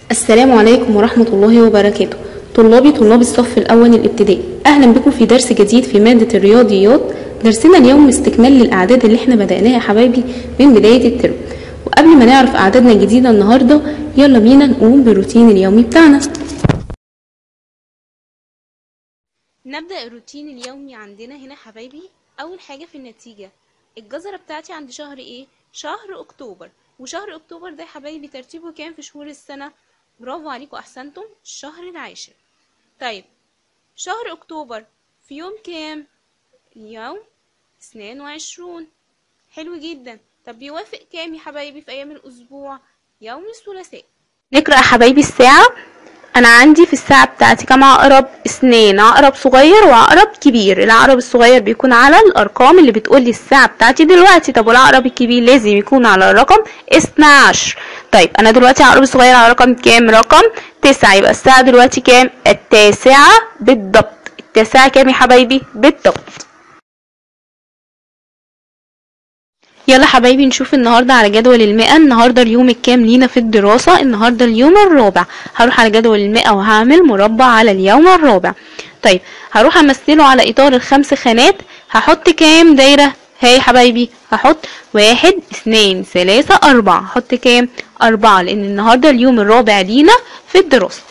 السلام عليكم ورحمة الله وبركاته طلابي طلاب الصف الأول الابتدائي أهلا بكم في درس جديد في مادة الرياضيات درسنا اليوم استكمال للأعداد اللي احنا بدأناها يا حبايبي من بداية الترم وقبل ما نعرف أعدادنا الجديدة النهاردة يلا بينا نقوم بالروتين اليومي بتاعنا نبدأ الروتين اليومي عندنا هنا حبايبي أول حاجة في النتيجة الجزرة بتاعتي عند شهر إيه؟ شهر أكتوبر وشهر أكتوبر ده يا حبايبي ترتيبه كام في شهور السنة؟ برافو عليكم أحسنتم الشهر العاشر طيب شهر أكتوبر في يوم كام؟ اليوم اثنين وعشرون حلو جدا طب بيوافق كام يا حبايبي في أيام الأسبوع؟ يوم الثلاثاء نقرأ يا حبايبي الساعة انا عندي في الساعة بتاعتي كام عقرب اثنين عقرب صغير وعقرب كبير العقرب الصغير بيكون على الارقام اللي بتقولي الساعة بتاعتي دلوقتي طب والعقرب الكبير لازم يكون على الرقم 12 طيب انا دلوقتي عقرب الصغير على رقم كام رقم تسعة يبقى الساعة دلوقتي كام التاسعة بالضبط التاسعة كام يا حبايبي بالضبط يلا حبايبي نشوف النهاردة على جدول المئة النهاردة اليوم الكام لينا في الدراسة النهاردة اليوم الرابع هروح على جدول المئة وهعمل مربع على اليوم الرابع طيب هروح امثله على اطار الخمس خانات هحط كام دايرة هاي حبايبي هحط واحد اثنين ثلاثة اربعة هحط كام اربعة لان النهاردة اليوم الرابع لينا في الدراسة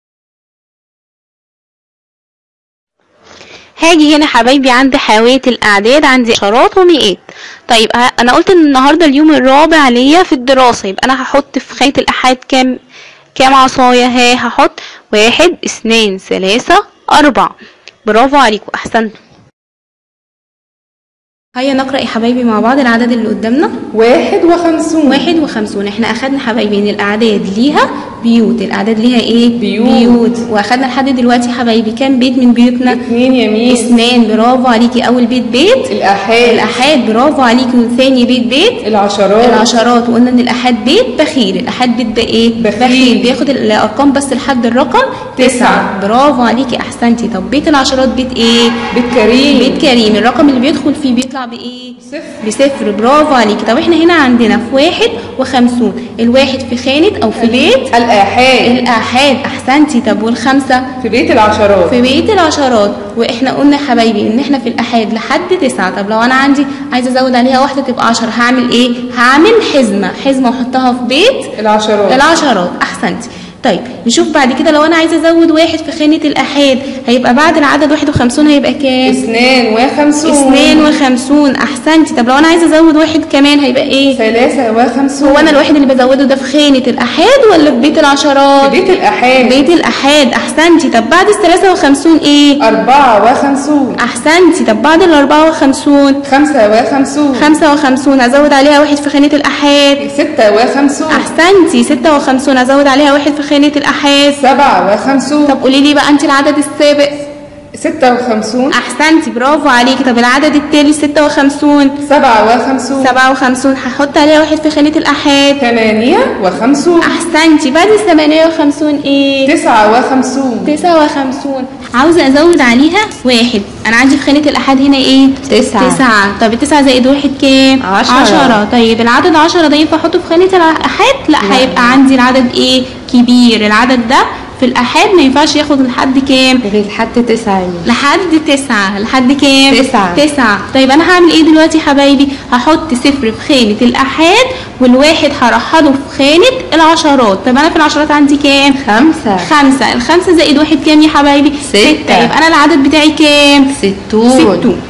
هاجي هنا حبايبي عند حاوية الأعداد عندي عشرات ومئات طيب ه- أنا قلت إن النهاردة اليوم الرابع ليا في الدراسة يبقى أنا هحط في خانة الأحاد كام كام عصاية ها هحط واحد اتنين ثلاثة أربعة برافو عليكم أحسنتم هيا نقرأ يا حبايبي مع بعض العدد اللي قدامنا واحد وخمسون واحد وخمسون احنا أخدنا حبايبي إن الأعداد ليها بيوت الأعداد ليها إيه؟ بيوت. بيوت وأخدنا لحد دلوقتي حبايبي كام بيت من بيوتنا؟ اتنين يمين اثنان برافو عليكي اول بيت بيت الآحاد الاحاد برافو عليكي وثاني بيت بيت العشرات العشرات وقلنا ان الاحاد بيت بخيل الاحاد بيت ده ايه بخيل. بياخد الارقام بس لحد الرقم تسعة. برافو عليكي احسنتي طب بيت العشرات بيت ايه بيت كريم بيت كريم الرقم اللي بيدخل فيه بيطلع بايه صفر بصفر برافو عليكي طب احنا هنا عندنا في واحد وخمسون الواحد في خانة او في بيت الآحاد الاحاد احسنتي طب والخمسة في بيت العشرات في بقيه العشرات واحنا قلنا يا حبايبي ان احنا في الاحاد لحد تسعة طب لو انا عندي عايزه ازود عليها واحده تبقى عشرة هعمل ايه هعمل حزمه حزمه واحطها في بيت العشرات العشرات احسنتي طيب نشوف بعد كده لو انا عايزه ازود واحد في خانه الاحاد هيبقى بعد العدد 51 هيبقى كام اثنان وخمسون اثنين وخمسون احسنتي طب لو انا عايزه ازود واحد كمان هيبقى ايه ثلاثة وخمسون هو انا الواحد اللي بزوده ده في خانه الاحاد ولا في بيت العشرات في بيت الآحاد بيت الأحاد أحسنتي طب بعد الثلاثة وخمسون إيه؟ أربعة وخمسون أحسنتي طب بعد الأربعة وخمسون خمسة وخمسون خمسة وخمسون أزود عليها واحد في خانة الأحاد ستة وخمسون أحسنتي ستة وخمسون أزود عليها واحد في خانة الأحاد سبعة وخمسون طب قولي لي بقى أنت العدد السابق ستة وخمسون أحسنتي برافو عليكي طب العدد التالي ستة وخمسون سبعة وخمسون سبعة وخمسون هحط عليها واحد في خانة الأحاد ثمانية وخمسون أحسنتي بعد الثمانية وخمسون إيه؟ تسعة وخمسون تسعة وخمسون عاوزة أزود عليها واحد أنا عندي في خانة الأحاد هنا إيه؟ تسعة. تسعة طب التسعة زائد واحد كام؟ عشرة. عشرة طيب العدد عشرة ده ينفع أحطه في خانة الأحاد؟ لا هيبقى عندي العدد إيه؟ كبير العدد ده في الأحاد ما ينفعش ياخد لحد كام؟ غير لحد تسعة يمين لحد تسعة لحد كام؟ تسعة. تسعة طيب أنا هعمل إيه دلوقتي يا حبايبي؟ هحط صفر في خانة الأحاد والواحد هرحله في خانة العشرات طب أنا في العشرات عندي كام؟ خمسة خمسة الخمسة زائد واحد كام يا حبايبي؟ ستة. يبقى أنا العدد بتاعي كام؟ ستون ستون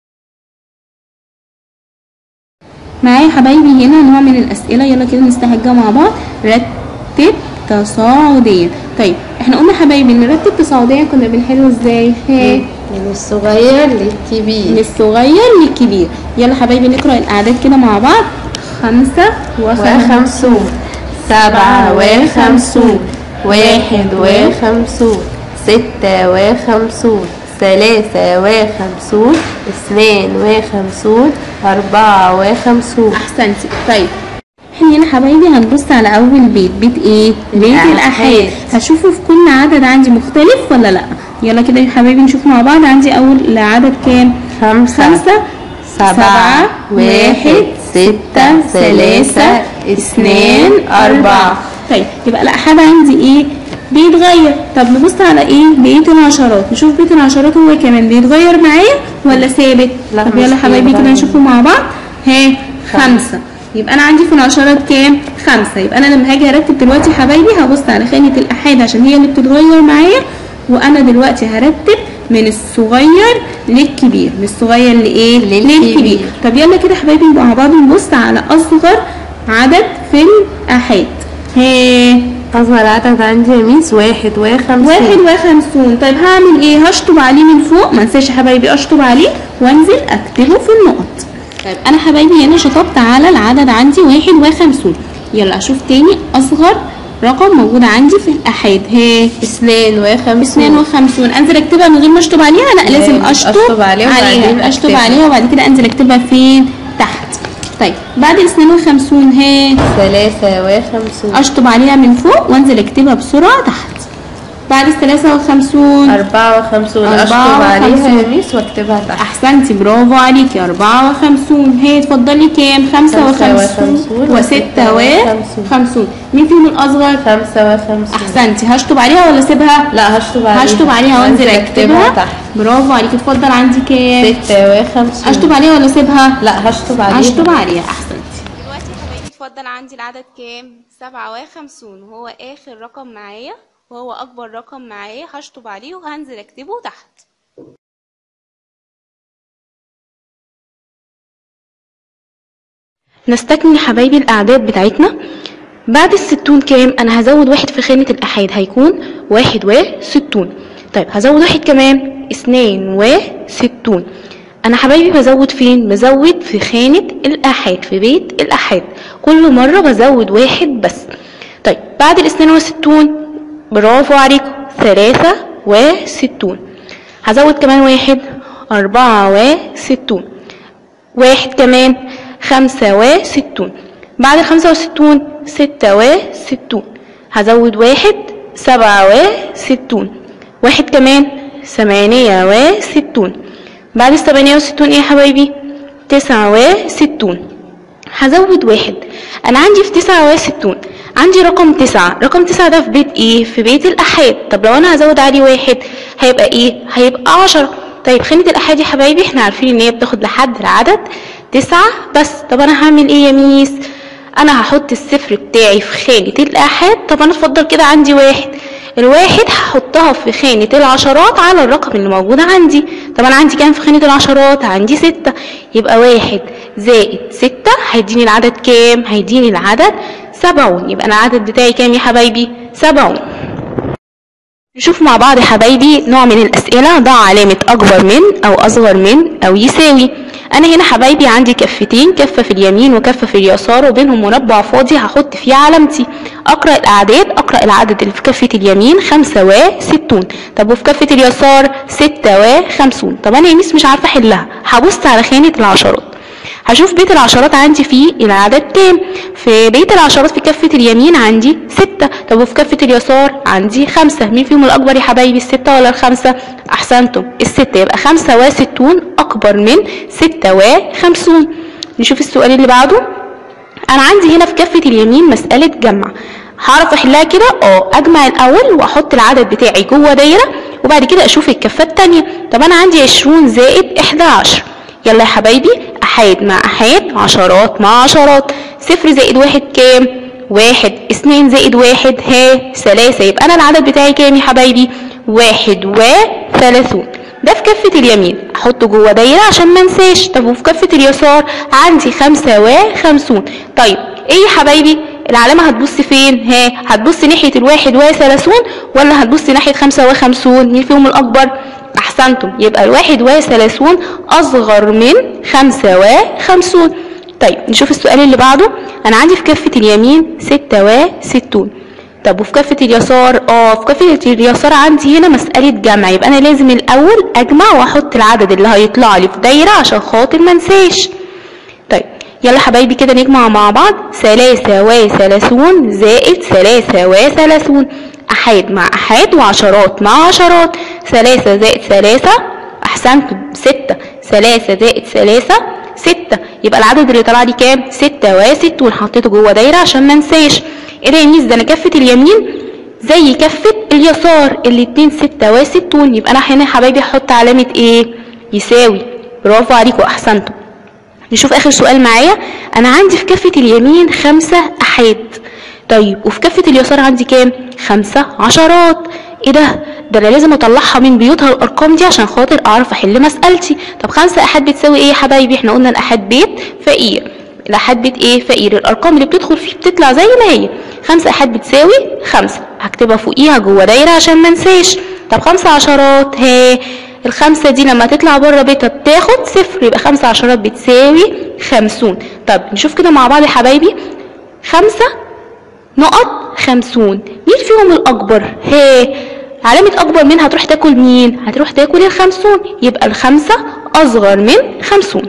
معايا يا حبايبي هنا نوع من الأسئلة يلا كده نستهجى مع بعض رتب تصاعديا طيب احنا قلنا يا حبايبي ان نرتب تصاعديا كنا بنحله ازاي؟ ها من الصغير للكبير من الصغير للكبير يلا حبايبي نقرأ الأعداد كده مع بعض خمسة وخمسة وخمسون سبعة وخمسون واحد وخمسون ستة وخمسون ثلاثة وخمسون اثنان وخمسون أربعة وخمسون احسنتي طيب احنا هنا حبايبي هنبص على اول بيت بيت ايه بيت الآحاد. الاحاد هشوفه في كل عدد عندي مختلف ولا لا يلا كده يا حبايبي نشوف مع بعض عندي اول عدد كام خمسة خمسة سبعة واحد ستة ثلاثة اثنان أربعة طيب يبقى الأحاد عندي ايه بيتغير طب نبص على ايه بقية العشرات نشوف بقية العشرات هو كمان بيتغير معايا ولا ثابت لا، طب مش يلا حبايبي كده بيتغير. نشوفه مع بعض ها خمسة يبقى انا عندي في العشرات كام خمسة يبقى انا لما هاجي ارتب دلوقتي حبايبي هبص على خانة الأحاد عشان هي اللي بتتغير معايا وانا دلوقتي هرتب من الصغير للكبير من الصغير لايه للكبير. طب يلا كده حبايبي مع بعض نبص على اصغر عدد في الأحاد ها أصغر عدد عندي يا ميس واحد وخمسين واحد وخمسون طيب هعمل ايه هشطب عليه من فوق ما انساش يا حبايبي اشطب عليه وانزل اكتبه في النقط طيب انا حبايبي هنا شطبت على العدد عندي واحد وخمسون يلا اشوف تاني اصغر رقم موجود عندي في الاحاد ها اثنين وخمسين اثنين وخمسون انزل اكتبها من غير ما اشطب عليها لا لازم لازم اشطب, أشطب عليها وبعدين عليها اشطب أكتبها. عليها وبعد كده انزل اكتبها فين تحت طيب بعد الاثنين وخمسون ها ثلاثة وخمسون اشطب عليها من فوق وانزل اكتبها بسرعة تحت بعد الثلاثة وخمسون أربعة وخمسون أربعة أشطب عليها وخمسون. يا ميس واكتبها تحت احسنتي برافو عليكي أربعة وخمسون هي اتفضلي كام خمسة خمسة وخمسون وخمسون وستة وخمسون. وخمسون مين فيهم الأصغر خمسة وخمسون احسنتي هشطب عليها ولا اسيبها لا هشطب عليها هشطب عليها وانزل اكتبها تحت برافو عليكي اتفضل عندي كام ستة وخمسون اشطب عليها ولا اسيبها لا هشطب عليها هشطب عليها احسنتي دلوقتي يا حبايبي اتفضل عندي العدد كام سبعة وخمسون وهو اخر رقم معايا وهو اكبر رقم معايا هشطب عليه وهنزل اكتبه تحت نستكمل حبايبي الأعداد بتاعتنا بعد الستون كام أنا هزود واحد في خانة الأحاد هيكون واحد وستون طيب هزود واحد كمان اثنين وستون أنا حبايبي بزود فين بزود في خانة الأحاد في بيت الأحاد كل مرة بزود واحد بس طيب بعد الاثنين وستون برافو عليكم ثلاثة وستون هزود كمان واحد أربعة وستون واحد كمان خمسة وستون بعد الخمسة وستون ستة وستون هزود واحد سبعة وستون واحد كمان ثمانية وستون بعد الثمانية وستون ايه يا حبايبي تسعة وستون هزود واحد انا عندي في تسعة وستون عندي رقم تسعة رقم تسعة ده في بيت ايه في بيت الاحاد طب لو انا هزود عليه واحد هيبقى ايه هيبقى عشرة طيب خانة الاحاد يا حبايبي احنا عارفين ان هي بتاخد لحد العدد تسعة بس طب انا هعمل ايه يا ميس انا هحط الصفر بتاعي في خانة الاحاد طب انا اتفضل كده عندي واحد الواحد هحطها في خانة العشرات على الرقم اللي موجود عندي طب انا عندي كام في خانة العشرات عندي ستة يبقى واحد زائد ستة هيديني العدد كام هيديني العدد سبعون يبقى انا العدد بتاعي كام يا حبايبي سبعون نشوف مع بعض يا حبايبي نوع من الأسئلة ضع علامة أكبر من أو أصغر من أو يساوي أنا هنا حبايبي عندي كفتين كفة في اليمين وكفة في اليسار وبينهم مربع فاضي هحط فيه علامتي أقرأ الأعداد أقرأ العدد اللي في كفة اليمين خمسة وستون طب وفي كفة اليسار ستة وخمسون طب أنا يا ميس مش عارفة أحلها هبص على خانة العشرات هشوف بيت العشرات عندي فيه العدد كام في بيت العشرات في كفة اليمين عندي ستة طب وفي كفة اليسار عندي خمسة مين فيهم الأكبر يا حبايبي الستة ولا الخمسة أحسنتم الستة يبقى خمسة وستون أكبر من ستة وخمسون نشوف السؤال اللي بعده أنا عندي هنا في كفة اليمين مسألة جمع هعرف أحلها كده اه أجمع الأول وأحط العدد بتاعي جوه دايرة وبعد كده أشوف الكفة التانية طب أنا عندي عشرون زائد إحدى عشر يلا يا حبايبي أحاد مع أحاد عشرات مع عشرات صفر زائد واحد كام واحد اتنين زائد واحد ها ثلاثة يبقى أنا العدد بتاعي كام يا حبايبي واحد وثلاثون ده في كفة اليمين احطه جوه دايرة عشان ما انساش طب وفي كفة اليسار عندي خمسة وخمسون طيب ايه يا حبايبي العلامة هتبص فين ها هتبص ناحية الواحد وثلاثون ولا هتبص ناحية خمسة وخمسون مين فيهم الأكبر أحسنتم يبقى الواحد وثلاثون أصغر من خمسة وخمسون طيب نشوف السؤال اللي بعده أنا عندي في كفة اليمين ستة وستون طب وفي كفة اليسار اه في كفة اليسار عندي هنا مسألة جمع يبقى أنا لازم الأول أجمع وأحط العدد اللي هيطلع لي في دايرة عشان خاطر ما انساش طيب يلا حبايبي كده نجمع مع بعض ثلاثة وثلاثون زائد ثلاثة وثلاثون أحاد مع أحاد وعشرات مع عشرات ثلاثة زائد ثلاثة أحسنتم ستة ثلاثة زائد ثلاثة ستة يبقى العدد اللي طلع لي كام ستة وستون حطيته جوه دايرة عشان ما انساش ايه ده يا ميس ده انا كفة اليمين زي كفة اليسار الاتنين ستة وستون يبقى انا هنا يا حبايبي هحط علامة ايه يساوي برافو عليكم احسنتم نشوف اخر سؤال معايا انا عندي في كفة اليمين خمسة احاد طيب وفي كفة اليسار عندي كام خمسة عشرات ايه ده ده انا لازم اطلعها من بيوتها الارقام دي عشان خاطر اعرف احل مسألتي طب خمسة احاد بتساوي ايه يا حبايبي احنا قلنا الاحاد بيت فقير الاحاد بيت ايه فقير الارقام اللي بتدخل فيه بتطلع زي ما هي خمسة احاد بتساوي خمسة هكتبها فوقيها جوه دايرة عشان ما انساش طب خمسة عشرات ها الخمسة دي لما تطلع بره بيتها بتاخد صفر يبقى خمسة عشرات بتساوي خمسون طب نشوف كده مع بعض يا حبايبي خمسة نقط خمسون مين فيهم الأكبر؟ ها علامة أكبر منها هتروح تاكل مين؟ هتروح تاكل الخمسون يبقى الخمسة أصغر من خمسون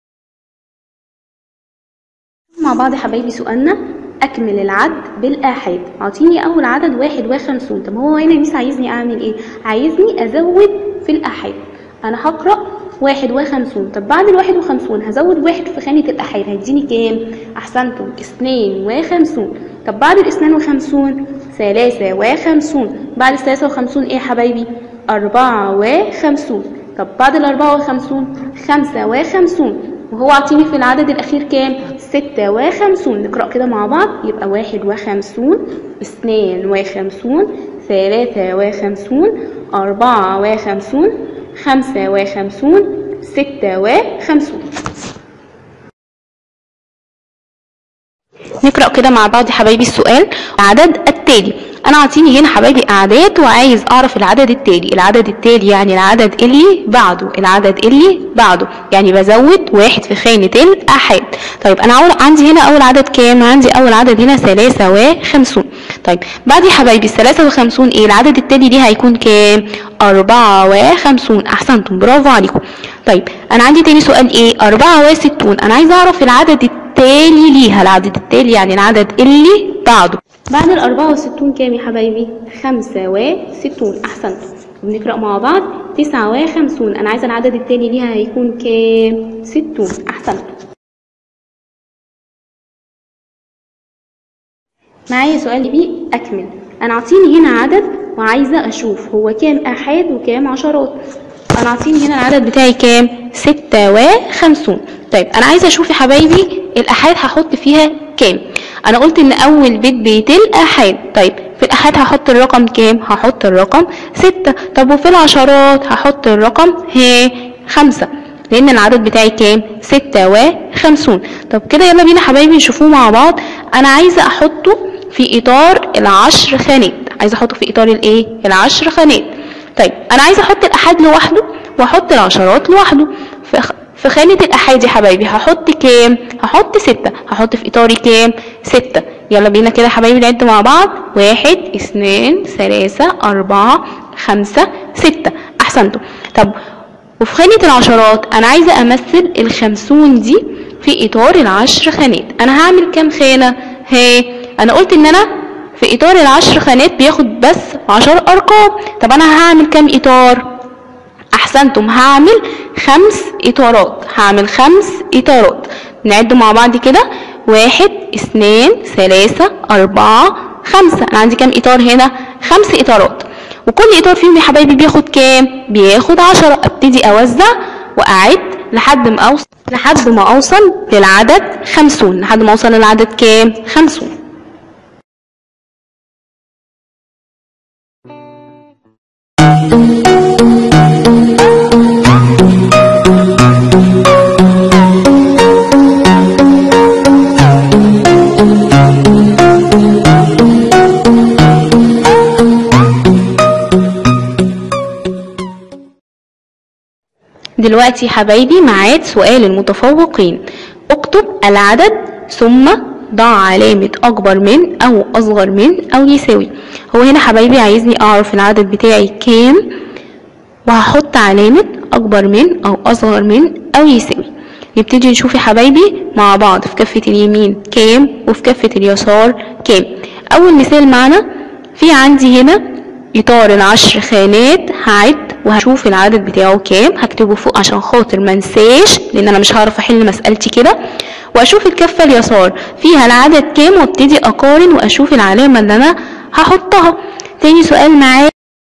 مع بعض يا حبايبي سؤالنا أكمل العد بالآحاد أعطيني أول عدد واحد وخمسون طب هو هنا ميس عايزني أعمل إيه؟ عايزني أزود في الآحاد أنا هقرأ واحد وخمسون طب بعد الواحد وخمسون هزود واحد في خانة الآحاد هيديني كام؟ أحسنتم اثنين وخمسون طب بعد الاثنين وخمسون ثلاثة وخمسون بعد الثلاثة وخمسون إيه يا حبايبي؟ أربعة وخمسون طب بعد الأربعة وخمسون خمسة وخمسون وهو عطيني في العدد الأخير كام؟ ستة وخمسون نقرأ كده مع بعض يبقى واحد وخمسون اثنين وخمسون ثلاثة وخمسون أربعة وخمسون خمسة وخمسون ستة وخمسون نقرأ كده مع بعض يا حبايبي السؤال العدد التالي انا عاطيني هنا حبايبي اعداد وعايز اعرف العدد التالي العدد التالي يعني العدد اللي بعده العدد اللي بعده يعني بزود واحد في خانة الاحاد طيب انا أول عندي هنا اول عدد كام عندي اول عدد هنا ثلاثة وخمسون طيب بعد يا حبايبي الثلاثة وخمسون ايه العدد التالي دي هيكون كام أربعة وخمسون أحسنتم برافو عليكم طيب أنا عندي تاني سؤال إيه أربعة وستون أنا عايزة أعرف العدد التالي ليها العدد التالي يعني العدد اللي بعده بعد الأربعة وستون كام يا حبايبي خمسة وستون أحسنتم بنقرأ مع بعض تسعة وخمسون أنا عايزة العدد التالي ليها هيكون كام ستون أحسنتم معايا سؤال بيه أكمل أنا عاطيني هنا عدد وعايزة أشوف هو كام آحاد وكام عشرات أنا عاطيني هنا العدد بتاعي كام ستة وخمسون طيب أنا عايزة أشوف يا حبايبي الآحاد هحط فيها كام أنا قلت إن أول بيت بيت الآحاد طيب في الآحاد هحط الرقم كام هحط الرقم ستة طب وفي العشرات هحط الرقم ها خمسة لأن العدد بتاعي كام ستة وخمسون طب كده يلا بينا حبايبي نشوفوه مع بعض أنا عايزة أحطه في إطار العشر خانات عايزة أحطه في إطار الإيه العشر خانات طيب أنا عايزة أحط الأحاد لوحده وأحط العشرات لوحده في خ- في خانة الأحاد يا حبايبي هحط كام؟ هحط ستة هحط في إطاري كام؟ ستة يلا بينا كده يا حبايبي نعد مع بعض واحد اثنين ثلاثة أربعة خمسة ستة أحسنتم طب وفي خانة العشرات أنا عايزة أمثل الخمسون دي في إطار العشر خانات أنا هعمل كام خانة؟ ها أنا قلت إن أنا في إطار العشر خانات بياخد بس عشر أرقام طب أنا هعمل كام إطار؟ احسنتم هعمل خمس اطارات هعمل خمس اطارات نعد مع بعض كده واحد اثنين ثلاثة اربعة خمسة انا عندي كام اطار هنا خمس اطارات وكل اطار فيهم يا حبايبي بياخد كام بياخد عشرة ابتدي اوزع واعد لحد ما اوصل لحد ما اوصل للعدد خمسون لحد ما اوصل للعدد كام خمسون دلوقتي يا حبايبي ميعاد سؤال المتفوقين اكتب العدد ثم ضع علامة أكبر من أو أصغر من أو يساوي هو هنا حبايبي عايزني أعرف العدد بتاعي كام وهحط علامة أكبر من أو أصغر من أو يساوي نبتدي نشوف يا حبايبي مع بعض في كفة اليمين كام وفي كفة اليسار كام أول مثال معنا في عندي هنا إطار العشر خانات هعد وهشوف العدد بتاعه كام هكتبه فوق عشان خاطر منساش لأن أنا مش هعرف أحل مسألتي كده واشوف الكفة اليسار فيها العدد كام وابتدي اقارن واشوف العلامة اللي انا هحطها تاني سؤال معايا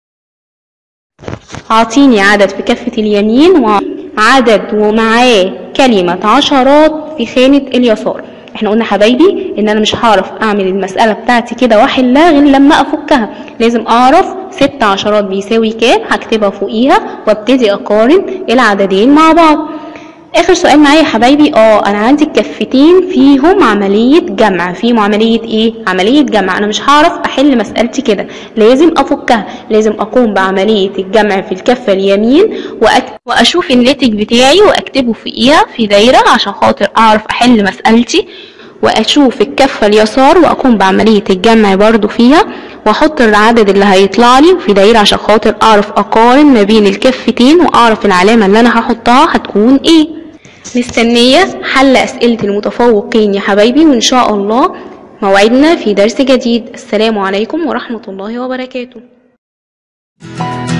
اعطيني عدد في كفة اليمين وعدد ومعاه كلمة عشرات في خانة اليسار احنا قلنا حبايبي ان انا مش هعرف اعمل المسألة بتاعتي كده واحلها غير لما افكها لازم اعرف ست عشرات بيساوي كام هكتبها فوقيها وابتدي اقارن العددين مع بعض اخر سؤال معايا يا حبايبي اه انا عندي الكفتين فيهم عمليه جمع فيهم عمليه ايه عمليه جمع انا مش هعرف احل مسالتي كده لازم افكها لازم اقوم بعمليه الجمع في الكفه اليمين وأك... واشوف الناتج بتاعي واكتبه فوقيها في دايره عشان خاطر اعرف احل مسالتي واشوف الكفه اليسار واقوم بعمليه الجمع برضو فيها واحط العدد اللي هيطلع لي في دايره عشان خاطر اعرف اقارن ما بين الكفتين واعرف العلامه اللي انا هحطها هتكون ايه مستنية حل أسئلة المتفوقين يا حبايبي وإن شاء الله موعدنا في درس جديد السلام عليكم ورحمة الله وبركاته